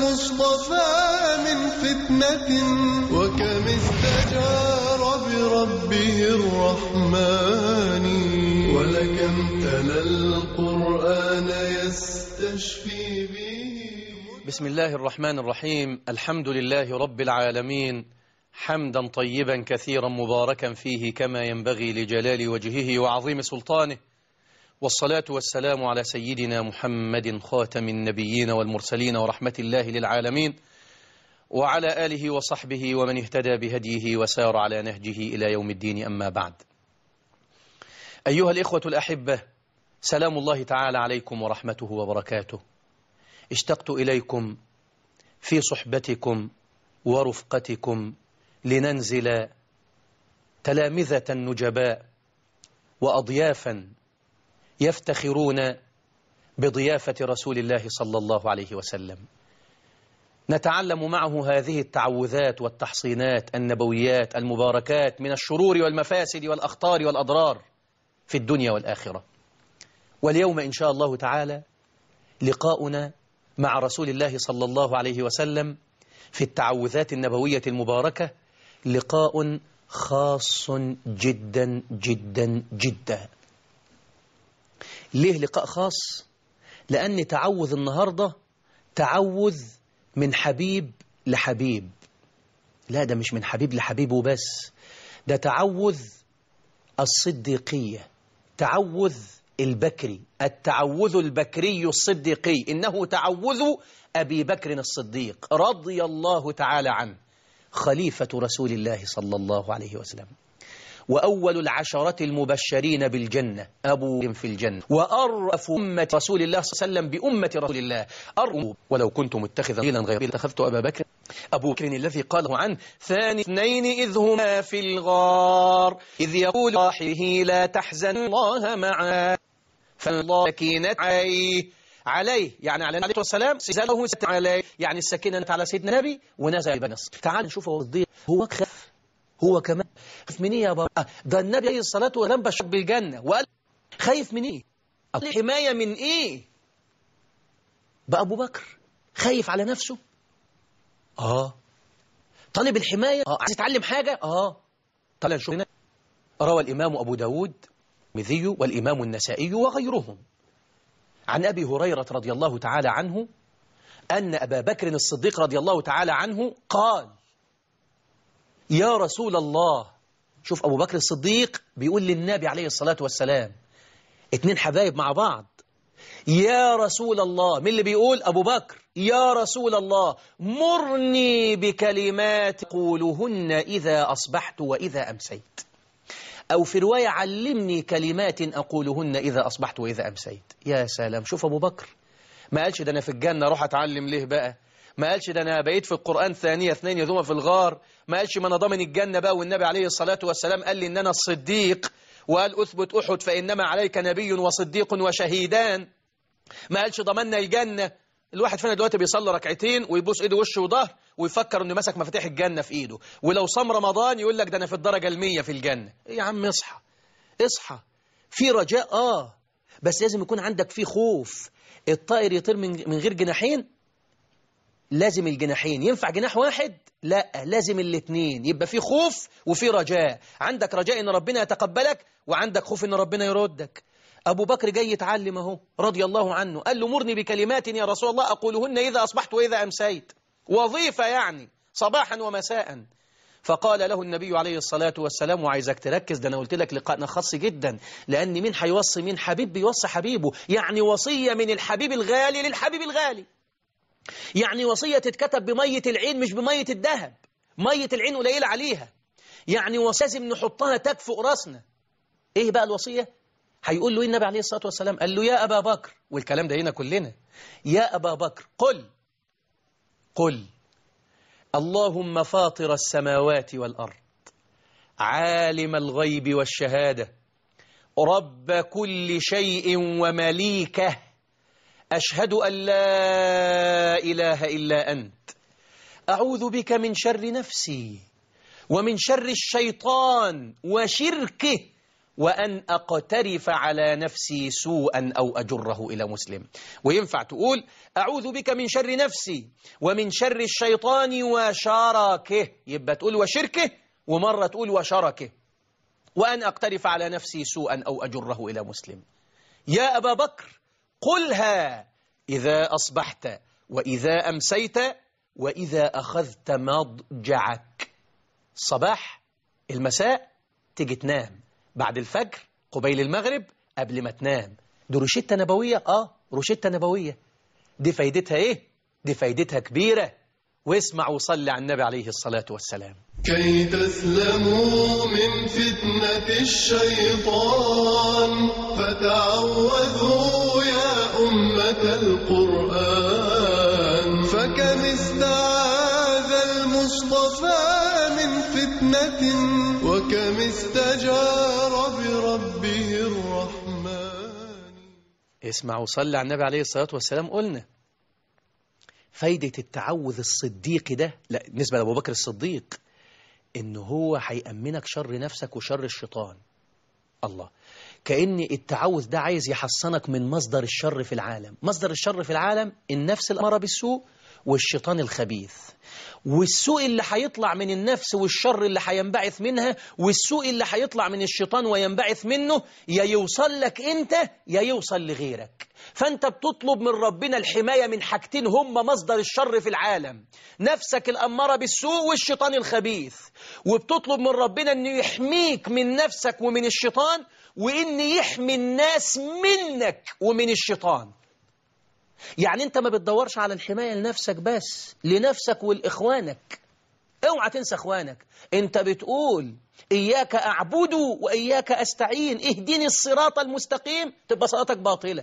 المصطفى من فتنة وكم استجار بربه الرحمن ولكم تلا القرآن يستشفي به بسم الله الرحمن الرحيم الحمد لله رب العالمين حمدا طيبا كثيرا مباركا فيه كما ينبغي لجلال وجهه وعظيم سلطانه والصلاة والسلام على سيدنا محمد خاتم النبيين والمرسلين ورحمة الله للعالمين وعلى آله وصحبه ومن اهتدى بهديه وسار على نهجه إلى يوم الدين أما بعد أيها الإخوة الأحبة سلام الله تعالى عليكم ورحمته وبركاته اشتقت إليكم في صحبتكم ورفقتكم لننزل تلامذة نجباء وأضيافا يفتخرون بضيافة رسول الله صلى الله عليه وسلم نتعلم معه هذه التعوذات والتحصينات النبويات المباركات من الشرور والمفاسد والأخطار والأضرار في الدنيا والآخرة واليوم إن شاء الله تعالى لقاؤنا مع رسول الله صلى الله عليه وسلم في التعوذات النبوية المباركة لقاء خاص جدا جدا جدا ليه لقاء خاص؟ لأن تعوذ النهاردة تعوذ من حبيب لحبيب لا ده مش من حبيب لحبيب وبس ده تعوذ الصديقية تعوذ البكري التعوذ البكري الصديقي إنه تعوذ أبي بكر الصديق رضي الله تعالى عنه خليفة رسول الله صلى الله عليه وسلم وأول العشرة المبشرين بالجنة أبو في الجنة وأرأف أمة رسول الله صلى الله عليه وسلم بأمة رسول الله أرأف ولو كنت متخذا غيرا غير اتخذت أبا بكر أبو بكر الذي قاله عنه ثاني اثنين إذ هما في الغار إذ يقول صاحبه لا تحزن الله معه فالله سكينة عليه عليه يعني على النبي والسلام سزاله عليه يعني السكينة على سيدنا النبي ونزل بنص تعال نشوف هو الضيق هو خف هو كمان خايف من ايه يا بابا ده النبي عليه الصلاة والسلام بشر بالجنة وقال خايف من ايه الحماية من ايه بقى ابو بكر خايف على نفسه اه طالب الحماية اه عايز يتعلم حاجة اه طلع نشوف هنا روى الإمام أبو داود الترمذي والإمام النسائي وغيرهم عن أبي هريرة رضي الله تعالى عنه أن أبا بكر الصديق رضي الله تعالى عنه قال يا رسول الله شوف أبو بكر الصديق بيقول للنبي عليه الصلاة والسلام اتنين حبايب مع بعض يا رسول الله من اللي بيقول أبو بكر يا رسول الله مرني بكلمات قولهن إذا أصبحت وإذا أمسيت أو في رواية علمني كلمات أقولهن إذا أصبحت وإذا أمسيت يا سلام شوف أبو بكر ما قالش ده أنا في الجنة روح أتعلم ليه بقى ما قالش ده أنا بقيت في القرآن ثانية اثنين يذوما في الغار ما قالش ما أنا ضامن الجنة بقى والنبي عليه الصلاة والسلام قال لي إن أنا الصديق وقال أثبت أحد فإنما عليك نبي وصديق وشهيدان ما قالش ضمنا الجنة الواحد فينا دلوقتي بيصلي ركعتين ويبوس ايده وشه وظهر ويفكر انه ماسك مفاتيح الجنة في ايده ولو صام رمضان يقول لك ده انا في الدرجة المية في الجنة إيه يا عم اصحى اصحى في رجاء اه بس لازم يكون عندك في خوف الطائر يطير من من غير جناحين لازم الجناحين ينفع جناح واحد لا لازم الاثنين يبقى في خوف وفي رجاء عندك رجاء ان ربنا يتقبلك وعندك خوف ان ربنا يردك أبو بكر جاي يتعلم اهو رضي الله عنه قال له مرني بكلمات يا رسول الله أقولهن إذا أصبحت وإذا أمسيت وظيفة يعني صباحا ومساء فقال له النبي عليه الصلاة والسلام وعايزك تركز ده أنا قلت لك لقاءنا خاص جدا لأن مين هيوصي مين حبيب بيوصي حبيبه يعني وصية من الحبيب الغالي للحبيب الغالي يعني وصية تتكتب بمية العين مش بمية الذهب مية العين قليلة عليها يعني وصية لازم نحطها تكفؤ راسنا ايه بقى الوصية هيقول له النبي عليه الصلاة والسلام قال له يا أبا بكر والكلام ده هنا كلنا يا أبا بكر قل قل اللهم فاطر السماوات والأرض عالم الغيب والشهادة رب كل شيء ومليكه أشهد أن لا إله إلا أنت أعوذ بك من شر نفسي ومن شر الشيطان وشركه وأن أقترف على نفسي سوءا أو أجره إلى مسلم وينفع تقول أعوذ بك من شر نفسي ومن شر الشيطان وشركه يبقى تقول وشركه ومرة تقول وشركه وأن أقترف على نفسي سوءا أو أجره إلى مسلم يا أبا بكر قلها إذا أصبحت وإذا أمسيت وإذا أخذت مضجعك صباح المساء تيجي تنام بعد الفجر قبيل المغرب قبل ما تنام دي روشتة نبوية آه روشتة نبوية دي فايدتها إيه؟ دي فايدتها كبيرة واسمع وصلي على النبي عليه الصلاة والسلام كي تسلموا من فتنة الشيطان فتعوذوا يا أمة القرآن فكم استعاذ المصطفى من فتنة وكم استجار بربه الرحمن اسمع وصلي على النبي عليه الصلاة والسلام قلنا فايدة التعوذ الصديق ده لا بالنسبة لأبو بكر الصديق إن هو هيأمنك شر نفسك وشر الشيطان الله كأن التعوذ ده عايز يحصنك من مصدر الشر في العالم مصدر الشر في العالم النفس الأمارة بالسوء والشيطان الخبيث والسوء اللي هيطلع من النفس والشر اللي هينبعث منها والسوء اللي هيطلع من الشيطان وينبعث منه يا يوصل لك انت يا يوصل لغيرك فانت بتطلب من ربنا الحماية من حاجتين هم مصدر الشر في العالم نفسك الأمارة بالسوء والشيطان الخبيث وبتطلب من ربنا أنه يحميك من نفسك ومن الشيطان وأن يحمي الناس منك ومن الشيطان يعني انت ما بتدورش على الحماية لنفسك بس لنفسك والإخوانك اوعى تنسى اخوانك انت بتقول إياك أعبد وإياك أستعين اهدني الصراط المستقيم تبقى صلاتك باطلة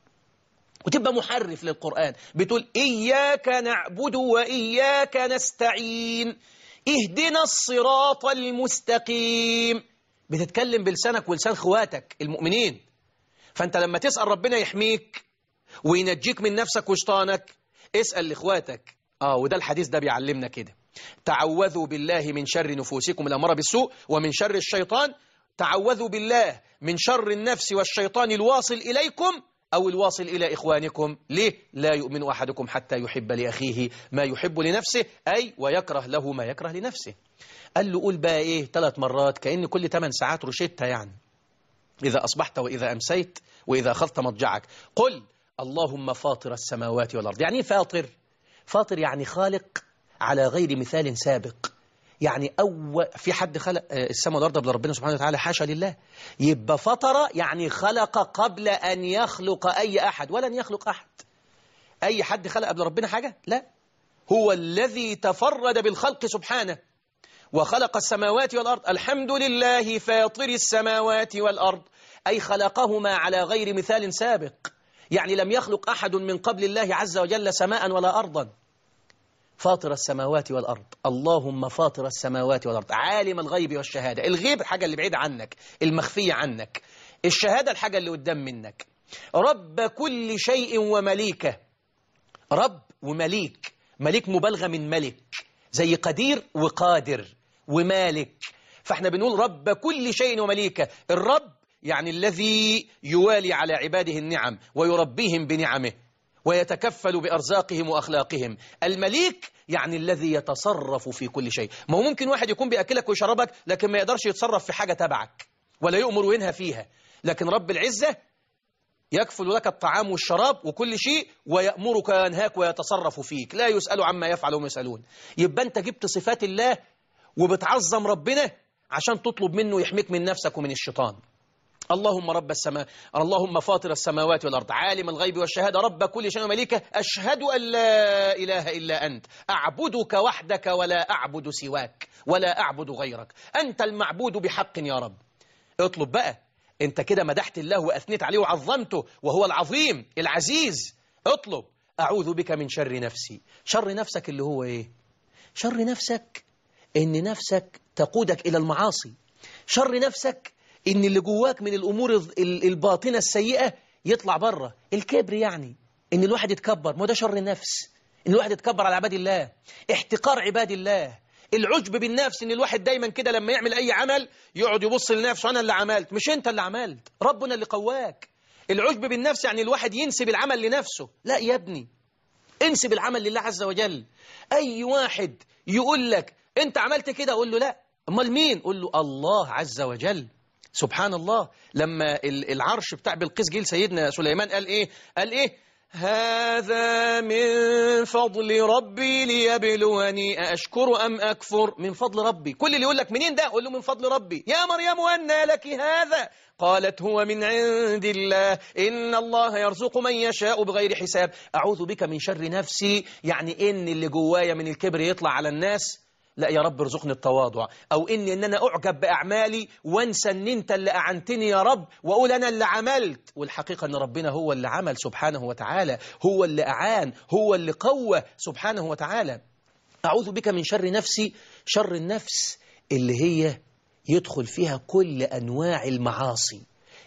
وتبقى محرف للقرآن بتقول إياك نعبد وإياك نستعين اهدنا الصراط المستقيم بتتكلم بلسانك ولسان اخواتك المؤمنين فأنت لما تسأل ربنا يحميك وينجيك من نفسك وشيطانك اسأل لإخواتك آه وده الحديث ده بيعلمنا كده تعوذوا بالله من شر نفوسكم الأمارة بالسوء ومن شر الشيطان تعوذوا بالله من شر النفس والشيطان الواصل إليكم أو الواصل إلى إخوانكم ليه؟ لا يؤمن أحدكم حتى يحب لأخيه ما يحب لنفسه أي ويكره له ما يكره لنفسه قال له قول بقى إيه ثلاث مرات كأن كل 8 ساعات روشتة يعني إذا أصبحت وإذا أمسيت وإذا أخذت مضجعك قل اللهم فاطر السماوات والأرض يعني إيه فاطر فاطر يعني خالق على غير مثال سابق يعني أول في حد خلق السماء والأرض قبل ربنا سبحانه وتعالى حاشا لله يبقى فطر يعني خلق قبل أن يخلق أي أحد ولن يخلق أحد أي حد خلق قبل ربنا حاجة لا هو الذي تفرد بالخلق سبحانه وخلق السماوات والأرض الحمد لله فاطر السماوات والأرض أي خلقهما على غير مثال سابق يعني لم يخلق أحد من قبل الله عز وجل سماء ولا أرضا فاطر السماوات والأرض اللهم فاطر السماوات والأرض عالم الغيب والشهادة الغيب الحاجة اللي بعيدة عنك المخفية عنك الشهادة الحاجة اللي قدام منك رب كل شيء ومليكه رب ومليك مليك مبالغة من ملك زي قدير وقادر ومالك فاحنا بنقول رب كل شيء ومليكه الرب يعني الذي يوالي على عباده النعم ويربيهم بنعمه ويتكفل بأرزاقهم وأخلاقهم المليك يعني الذي يتصرف في كل شيء ما هو ممكن واحد يكون بيأكلك ويشربك لكن ما يقدرش يتصرف في حاجة تبعك ولا يؤمر وينهى فيها لكن رب العزة يكفل لك الطعام والشراب وكل شيء ويأمرك وينهاك ويتصرف فيك لا يسأل عما يفعل وهم يسألون يبقى أنت جبت صفات الله وبتعظم ربنا عشان تطلب منه يحميك من نفسك ومن الشيطان اللهم رب السماء اللهم فاطر السماوات والأرض عالم الغيب والشهادة رب كل شيء ومليكه أشهد أن لا إله إلا أنت أعبدك وحدك ولا أعبد سواك ولا أعبد غيرك أنت المعبود بحق يا رب اطلب بقى انت كده مدحت الله وأثنيت عليه وعظمته وهو العظيم العزيز اطلب أعوذ بك من شر نفسي شر نفسك اللي هو إيه شر نفسك إن نفسك تقودك إلى المعاصي شر نفسك إن اللي جواك من الأمور الباطنة السيئة يطلع بره الكبر يعني إن الواحد يتكبر ما ده شر النفس إن الواحد يتكبر على عباد الله احتقار عباد الله العجب بالنفس ان الواحد دايما كده لما يعمل اي عمل يقعد يبص لنفسه انا اللي عملت مش انت اللي عملت ربنا اللي قواك العجب بالنفس يعني الواحد ينسب العمل لنفسه لا يا ابني انسب العمل لله عز وجل اي واحد يقول لك انت عملت كده اقول له لا امال مين قول له الله عز وجل سبحان الله لما العرش بتاع بلقيس جيل سيدنا سليمان قال ايه قال ايه هذا من فضل ربي ليبلوني أشكر أم أكفر من فضل ربي كل اللي يقول لك منين ده قول له من فضل ربي يا مريم أنى لك هذا قالت هو من عند الله إن الله يرزق من يشاء بغير حساب أعوذ بك من شر نفسي يعني إن اللي جوايا من الكبر يطلع على الناس لا يا رب ارزقني التواضع أو إني إن أنا أعجب بأعمالي وانسى إن أنت اللي أعنتني يا رب وأقول أنا اللي عملت والحقيقة أن ربنا هو اللي عمل سبحانه وتعالى هو اللي أعان هو اللي قوى سبحانه وتعالى أعوذ بك من شر نفسي شر النفس اللي هي يدخل فيها كل أنواع المعاصي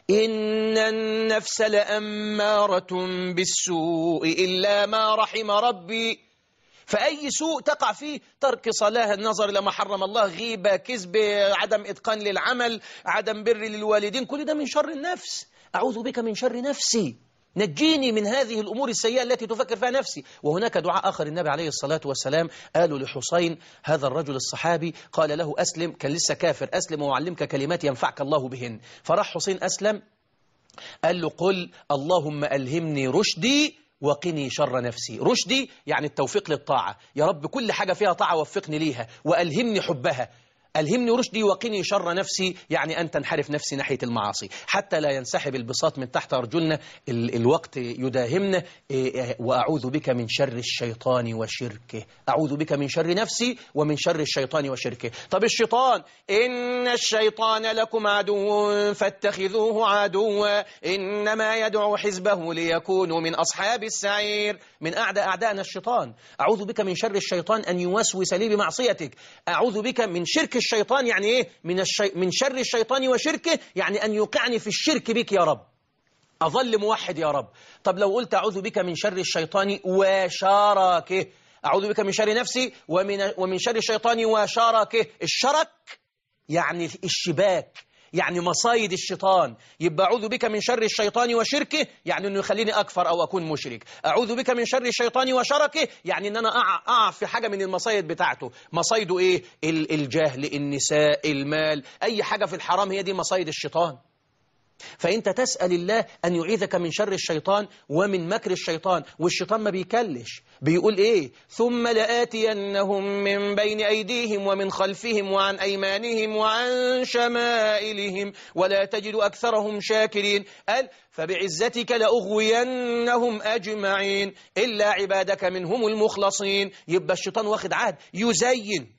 إن النفس لأمارة بالسوء إلا ما رحم ربي فأي سوء تقع فيه ترك صلاة النظر لما حرم الله غيبة كذب عدم إتقان للعمل عدم بر للوالدين كل ده من شر النفس أعوذ بك من شر نفسي نجيني من هذه الأمور السيئة التي تفكر فيها نفسي وهناك دعاء آخر النبي عليه الصلاة والسلام قالوا لحسين هذا الرجل الصحابي قال له أسلم كان لسه كافر أسلم وأعلمك كلمات ينفعك الله بهن فراح حسين أسلم قال له قل اللهم ألهمني رشدي وقني شر نفسي رشدي يعني التوفيق للطاعة يا رب كل حاجة فيها طاعة وفقني ليها وألهمني حبها ألهمني رشدي وقني شر نفسي يعني أن تنحرف نفسي ناحية المعاصي حتى لا ينسحب البساط من تحت أرجلنا ال الوقت يداهمنا إيه وأعوذ بك من شر الشيطان وشركه أعوذ بك من شر نفسي ومن شر الشيطان وشركه طب الشيطان إن الشيطان لكم عدو فاتخذوه عدوا إنما يدعو حزبه ليكونوا من أصحاب السعير من أعدى أعدائنا الشيطان أعوذ بك من شر الشيطان أن يوسوس لي بمعصيتك أعوذ بك من شرك الشيطان يعني إيه من, الشي... من شر الشيطان وشركه يعني أن يوقعني في الشرك بك يا رب أظل موحد يا رب طب لو قلت أعوذ بك من شر الشيطان وشاركه أعوذ بك من شر نفسي ومن, ومن شر الشيطان وشاركه الشرك يعني الشباك يعني مصايد الشيطان يبقى أعوذ بك من شر الشيطان وشركه يعني أنه يخليني أكفر أو أكون مشرك أعوذ بك من شر الشيطان وشركه يعني أن أنا أقع, أقع في حاجة من المصايد بتاعته مصايده إيه الجهل النساء المال أي حاجة في الحرام هي دي مصايد الشيطان فأنت تسأل الله أن يعيذك من شر الشيطان ومن مكر الشيطان والشيطان ما بيكلش بيقول إيه ثم لآتينهم من بين أيديهم ومن خلفهم وعن أيمانهم وعن شمائلهم ولا تجد أكثرهم شاكرين قال فبعزتك لأغوينهم أجمعين إلا عبادك منهم المخلصين يبقى الشيطان واخد عهد يزين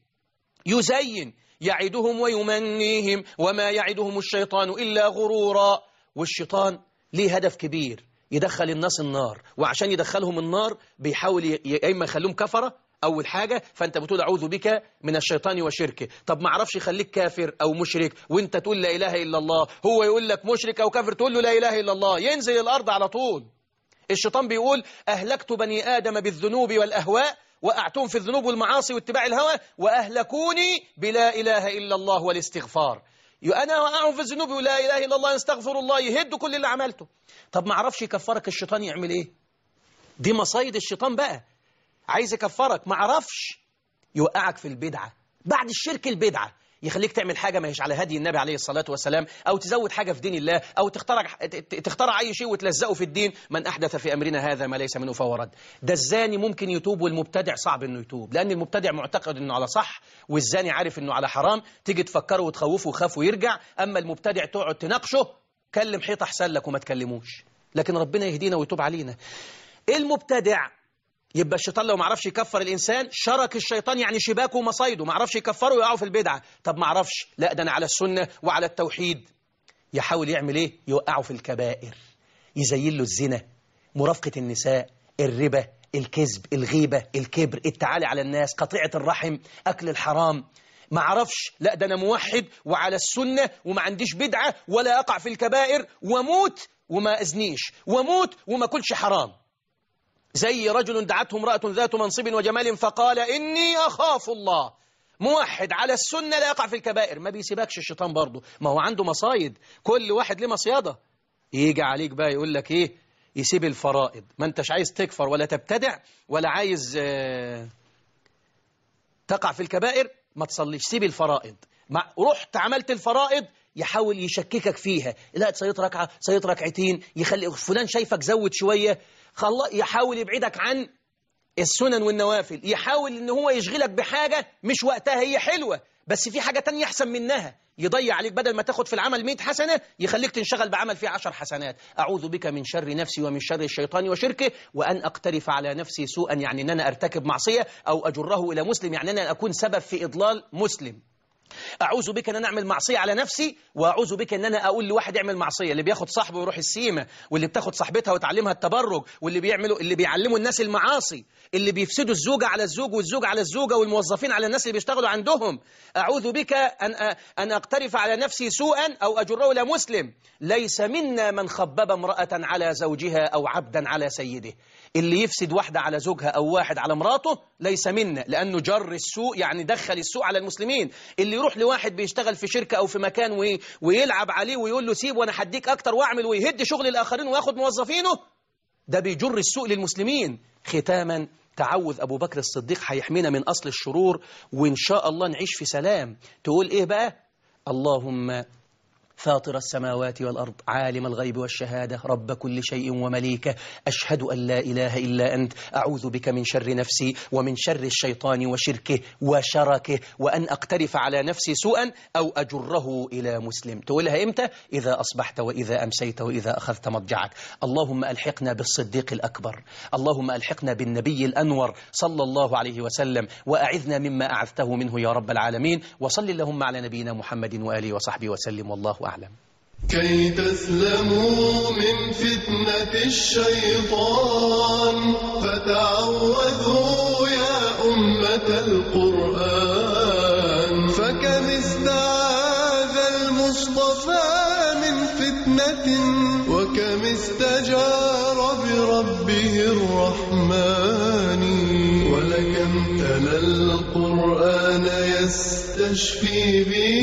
يزين يعدهم ويمنيهم وما يعدهم الشيطان إلا غرورا والشيطان ليه هدف كبير يدخل الناس النار وعشان يدخلهم النار بيحاول يا إما يخليهم كفرة أول حاجة فأنت بتقول أعوذ بك من الشيطان وشركه طب ما عرفش يخليك كافر أو مشرك وانت تقول لا إله إلا الله هو يقول لك مشرك أو كافر تقول له لا إله إلا الله ينزل الأرض على طول الشيطان بيقول أهلكت بني آدم بالذنوب والأهواء وقعتهم في الذنوب والمعاصي واتباع الهوى وأهلكوني بلا إله إلا الله والاستغفار أنا وقعهم في الذنوب ولا إله إلا الله يستغفر الله يهد كل اللي عملته طب ما عرفش يكفرك الشيطان يعمل إيه دي مصايد الشيطان بقى عايز يكفرك ما عرفش يوقعك في البدعة بعد الشرك البدعة يخليك تعمل حاجة ما هيش على هدي النبي عليه الصلاة والسلام أو تزود حاجة في دين الله أو تخترع, تخترع أي شيء وتلزقه في الدين من أحدث في أمرنا هذا ما ليس منه فهو رد ده الزاني ممكن يتوب والمبتدع صعب أنه يتوب لأن المبتدع معتقد أنه على صح والزاني عارف أنه على حرام تيجي تفكره وتخوفه وخاف ويرجع أما المبتدع تقعد تناقشه كلم حيط أحسن لك وما تكلموش لكن ربنا يهدينا ويتوب علينا المبتدع يبقى الشيطان لو ما عرفش يكفر الإنسان شرك الشيطان يعني شباكه ومصايده ما عرفش يكفره ويقعوا في البدعة طب ما عرفش لا ده أنا على السنة وعلى التوحيد يحاول يعمل إيه يوقعه في الكبائر يزين له الزنا مرافقة النساء الربا الكذب الغيبة الكبر التعالي على الناس قطيعة الرحم أكل الحرام ما عرفش لا ده أنا موحد وعلى السنة وما عنديش بدعة ولا أقع في الكبائر وموت وما أزنيش وموت وما كلش حرام زي رجل دعته امرأة ذات منصب وجمال فقال إني أخاف الله موحد على السنة لا يقع في الكبائر ما بيسيبكش الشيطان برضه ما هو عنده مصايد كل واحد له مصيدة يجي عليك بقى يقول لك ايه يسيب الفرائض ما انتش عايز تكفر ولا تبتدع ولا عايز آه تقع في الكبائر ما تصليش سيب الفرائض مع رحت عملت الفرائض يحاول يشككك فيها لا صليت ركعة صليت ركعتين يخلي فلان شايفك زود شوية خلا يحاول يبعدك عن السنن والنوافل يحاول ان هو يشغلك بحاجة مش وقتها هي حلوة بس في حاجة تانية أحسن منها يضيع عليك بدل ما تاخد في العمل 100 حسنة يخليك تنشغل بعمل فيه 10 حسنات أعوذ بك من شر نفسي ومن شر الشيطان وشركه وأن أقترف على نفسي سوءا يعني أن أنا أرتكب معصية أو أجره إلى مسلم يعني أن أنا أكون سبب في إضلال مسلم أعوذ بك أن أنا أعمل معصية على نفسي وأعوذ بك أن أنا أقول لواحد يعمل معصية اللي بياخد صاحبه ويروح السيمة واللي بتاخد صاحبتها وتعلمها التبرج واللي بيعملوا اللي بيعلموا الناس المعاصي اللي بيفسدوا الزوجة على الزوج والزوج على الزوجة والموظفين على الناس اللي بيشتغلوا عندهم أعوذ بك أن أن أقترف على نفسي سوءا أو أجره إلى مسلم ليس منا من خبب امرأة على زوجها أو عبدا على سيده اللي يفسد واحدة على زوجها أو واحد على مراته ليس منا لأنه جر السوء يعني دخل السوء على المسلمين اللي يروح لواحد بيشتغل في شركة أو في مكان وي ويلعب عليه ويقول له سيب وأنا هديك أكتر وأعمل ويهد شغل الآخرين وياخد موظفينه ده بيجر السوء للمسلمين ختاما تعوذ أبو بكر الصديق هيحمينا من أصل الشرور وإن شاء الله نعيش في سلام تقول إيه بقى اللهم فاطر السماوات والأرض عالم الغيب والشهادة رب كل شيء ومليكه أشهد أن لا إله إلا أنت أعوذ بك من شر نفسي ومن شر الشيطان وشركه وشركه وأن أقترف على نفسي سوءا أو أجره إلى مسلم تقولها إمتى؟ إذا أصبحت وإذا أمسيت وإذا أخذت مضجعك اللهم ألحقنا بالصديق الأكبر اللهم ألحقنا بالنبي الأنور صلى الله عليه وسلم وأعذنا مما أعذته منه يا رب العالمين وصل اللهم على نبينا محمد وآله وصحبه وسلم والله أعلم كي تسلموا من فتنة الشيطان فتعوذوا يا أمة القرآن فكم استعاذ المصطفى من فتنة وكم استجار بربه الرحمن ولكم تلا القرآن يستشفي به